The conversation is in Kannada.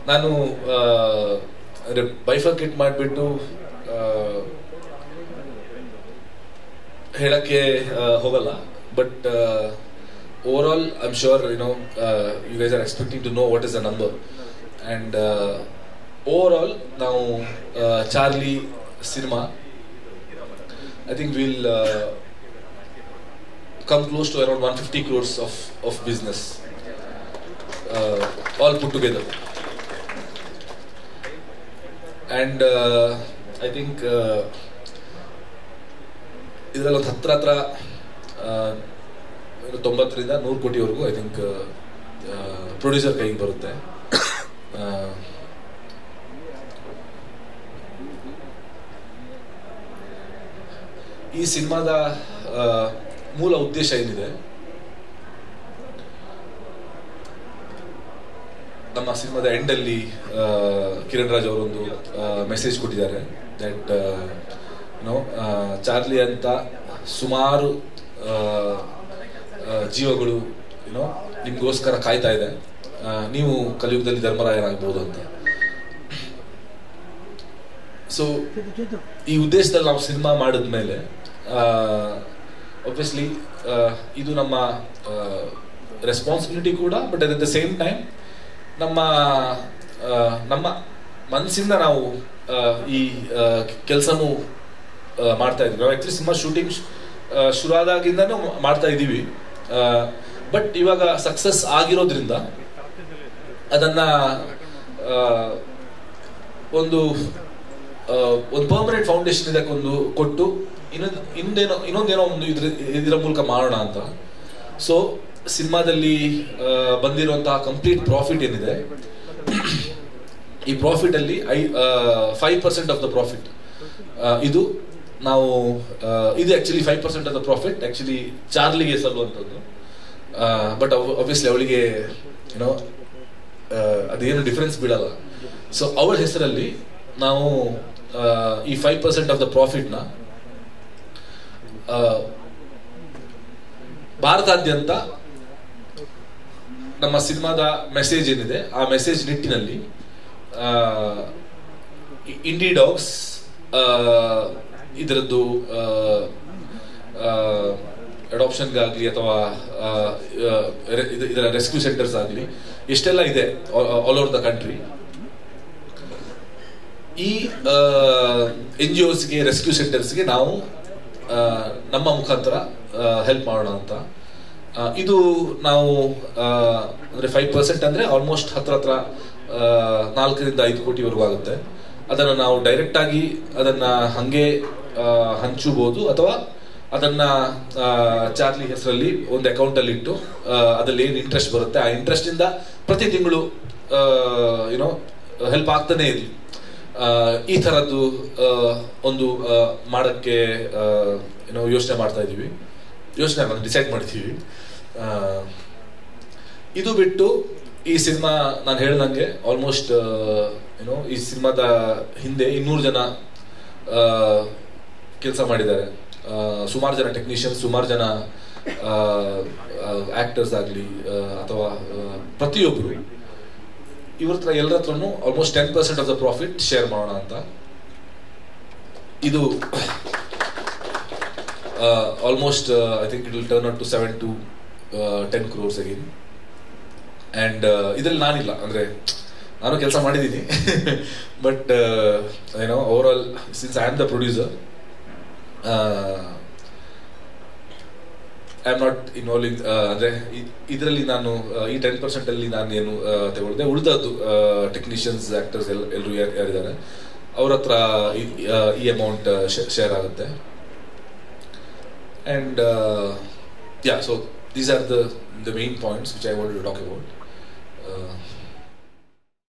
ನಾನು ಆ, ಅಂದ್ರೆ ಬೈಫರ್ಕೇಟ್ ಮಾಡಿಬಿಟ್ಟು ಹೇಳಕ್ಕೆ ಆ, ಹೋಗಲ್ಲ but overall I am sure you know you guys are expecting to know what is the number and overall ನಾವು Charlie cinema I think will come close to around 150 crores of, of business, uh, all put together. And uh, I think ಇದರಲ್ಲಿ ಒಂದು ಹತ್ರ ಹತ್ರ ಆ, ಒಂದು ತೊಂಬತ್ತರಿಂದ ನೂರು ಕೋಟಿವರೆಗೂ ಐ ಥಿಂಕ್ ಪ್ರೊಡ್ಯೂಸರ್ ಕೈಗೆ ಬರುತ್ತೆ ಆ, ಈ ಸಿನಿಮಾದ ಆ, ಮೂಲ ಉದ್ದೇಶ ಏನಿದೆ ನಮ್ಮ ಸಿನಿಮಾದ ಎಂಡಲ್ಲಿ ಕಿರಣ್ ರಾಜ್ ಅವರೊಂದು ಮೆಸೇಜ್ ಕೊಟ್ಟಿದ್ದಾರೆ ದಟ್ ನೋ ಚಾರ್ಲಿ ಅಂತ ಸುಮಾರು ಆ, ಆ, ಜೀವಗಳು ಏನೋ ನಿಮ್ಗೋಸ್ಕರ ಕಾಯ್ತಾ ಇದೆ ಆ, ನೀವು ಕಲಿಯುಗದಲ್ಲಿ ಧರ್ಮರಾಯನಾಗ್ಬೋದು ಅಂತ ಸೊ ಈ ಉದ್ದೇಶದಲ್ಲಿ ನಾವು ಸಿನಿಮಾ ಮಾಡಿದ್ಮೇಲೆ ಒಬ್ವಿಯಸ್ಲಿ ಇದು ನಮ್ಮ ರೆಸ್ಪಾನ್ಸಿಬಿಲಿಟಿ ಕೂಡ but at the same time ನಮ್ಮ ಆ, ನಮ್ಮ ಮನಸ್ಸಿಂದ ನಾವು ಆ, ಈ ಕೆಲಸನೂ ಮಾಡ್ತಾ ಇದ್ವಿ ನಾವು ಆ್ಯಕ್ಚುಲಿ ಸಿನಿಮಾ ಶೂಟಿಂಗ್ ಶುರು ಆದಾಗಿಂದನೂ ಮಾಡ್ತಾ ಇದ್ದೀವಿ ಬಟ್ ಇವಾಗ ಸಕ್ಸಸ್ ಆಗಿರೋದ್ರಿಂದ ಅದನ್ನ ಆ, ಒಂದು ಆ, ಒಂದು ಪರ್ಮನೆಂಟ್ ಫೌಂಡೇಶನ್ ಇದಕ್ಕೊಂದು ಕೊಟ್ಟು ಇನ್ನೊಂದು ಇನ್ನೊಂದೇನೋ ಇನ್ನೊಂದೇನೋ ಒಂದು ಇದ್ರ ಇದರ ಮೂಲಕ ಮಾಡೋಣ ಅಂತ ಸೊ ಸಿನಿಮಾದಲ್ಲಿ ಬಂದಿರುವಂತಹ ಕಂಪ್ಲೀಟ್ ಪ್ರಾಫಿಟ್ ಏನಿದೆ ಈ ಪ್ರಾಫಿಟ್ ಅಲ್ಲಿ I five percent of the profit ಇದು ನಾವು ಆ, ಇದು actually five percent of the profit actually ಚಾರ್ಲಿಗೆ ಸಲ್ಲುವಂಥದ್ದು ಬಟ್ ಅಬ್ವಿಯಸ್ಲಿ ಅವಳಿಗೆ ಏನೋ ಅದೇನು ಡಿಫ್ರೆನ್ಸ್ ಬೀಳಲ್ಲ ಸೊ ಅವಳ ಹೆಸರಲ್ಲಿ ನಾವು ಆ, ಈ ಫೈವ್ ಪರ್ಸೆಂಟ್ ಆಫ್ ದ ಪ್ರಾಫಿಟ್ನ ಭಾರತಾದ್ಯಂತ ನಮ್ಮ ಸಿನಿಮಾದ ಮೆಸೇಜ್ ಏನಿದೆ ಆ ಮೆಸೇಜ್ ನಿಟ್ಟಿನಲ್ಲಿ ಇಂಡಿ ಡಾಗ್ಸ್ ಇದರದ್ದು ಅಡಾಪ್ಷನ್ಗಾಗಲಿ ಅಥವಾ ಆ, ಆ, ರೆ- ಇದು- ಇದರ ರೆಸ್ಕ್ಯೂ ಸೆಂಟರ್ಸ್ ಆಗಲಿ ಎಷ್ಟೆಲ್ಲ ಇದೆ ಆಲ್ ಓವರ್ ದ ಕಂಟ್ರಿ ಈ ಎನ್ ಜಿ ಒಸ್ಗೆ ರೆಸ್ಕ್ಯೂ ಸೆಂಟರ್ಸ್ಗೆ ನಾವು ಆ, ನಮ್ಮ ಮುಖಾಂತರ ಹೆಲ್ಪ್ ಮಾಡೋಣ ಅಂತ ಆ, ಇದು ನಾವು ಆ, ಅಂದ್ರೆ ಫೈವ್ ಪರ್ಸೆಂಟ್ ಅಂದ್ರೆ ಆಲ್ಮೋಸ್ಟ್ ಹತ್ರ ಹತ್ರ ಆ, ನಾಲ್ಕರಿಂದ ಐದು ಕೋಟಿವರೆಗೂ ಆಗುತ್ತೆ ಅದನ್ನು ನಾವು ಡೈರೆಕ್ಟ್ ಆಗಿ ಅದನ್ನ ಹಂಗೆ ಆ, ಹಂಚಬಹುದು ಅಥವಾ ಅದನ್ನ ಆ, ಚಾರ್ಲಿ ಹೆಸರಲ್ಲಿ ಒಂದು ಅಕೌಂಟ್ ಅಲ್ಲಿ ಇಟ್ಟು ಆ, ಅದ್ರಲ್ಲಿ ಏನು ಇಂಟ್ರೆಸ್ಟ್ ಬರುತ್ತೆ ಆ ಇಂಟ್ರೆಸ್ಟ್ ಇಂದ ಪ್ರತಿ ತಿಂಗಳು ಏನೋ ಹೆಲ್ಪ್ ಆಗ್ತಾನೆ ಇರಲಿ ಆ, ಈ ತರದ್ದು ಆ, ಒಂದು ಆ, ಮಾಡಕ್ಕೆ ಆ, ಏನೋ ಯೋಚನೆ ಮಾಡ್ತಾ ಇದೀವಿ ಯೋಚನೆ ಡಿಸೈಡ್ ಮಾಡ್ತೀವಿ ಆ, ಇದು ಬಿಟ್ಟು ಈ ಸಿನಿಮಾ ನಾನು ಹೇಳ್ದಂಗೆ ಆಲ್ಮೋಸ್ಟ್ ಏನೋ ಈ ಸಿನಿಮಾದ ಹಿಂದೆ ಇನ್ನೂರು ಜನ ಕೆಲಸ ಮಾಡಿದ್ದಾರೆ ಸುಮಾರು ಜನ ಟೆಕ್ನಿಷಿಯನ್ಸ್ ಸುಮಾರು ಜನ ಆಕ್ಟರ್ಸ್ ಆಗಲಿ ಅಥವಾ ಆ, ಪ್ರತಿಯೊಬ್ಬರು ಇವ್ರ ಹತ್ರ ಎಲ್ಲರ ಹತ್ರನು almost ten percent of the profit share ಮಾಡೋಣ ಅಂತ ಇದು almost I think it will turn out to seven to ten crores again and ಇದ್ರಲ್ಲಿ ನಾನಿಲ್ಲ ಅಂದ್ರೆ ನಾನು ಕೆಲಸ ಮಾಡಿದ್ದೀನಿ ಬಟ್ ಏನೋ overall since I am the producer I am not involving ಅಂದ್ರೆ ಇದರಲ್ಲಿ ನಾನು ಆ, ಈ ಟೆನ್ ಪರ್ಸೆಂಟ್ ಅಲ್ಲಿ ನಾನು ಏನು ಆ, ತಗೊಳ್ದೆ ಉಳಿದದ್ದು ಟೆಕ್ನಿಷಿಯನ್ಸ್ ಆಕ್ಟರ್ಸ್ ಎಲ್ಲ ಎಲ್ಲರೂ ಯಾರಿದ್ದಾರೆ ಅವ್ರ ಹತ್ರ ಈ- ಆ, ಈ ಅಮೌಂಟ್ ಶೇರ್ ಆಗುತ್ತೆ and yeah so these are the the main points which I want to talk about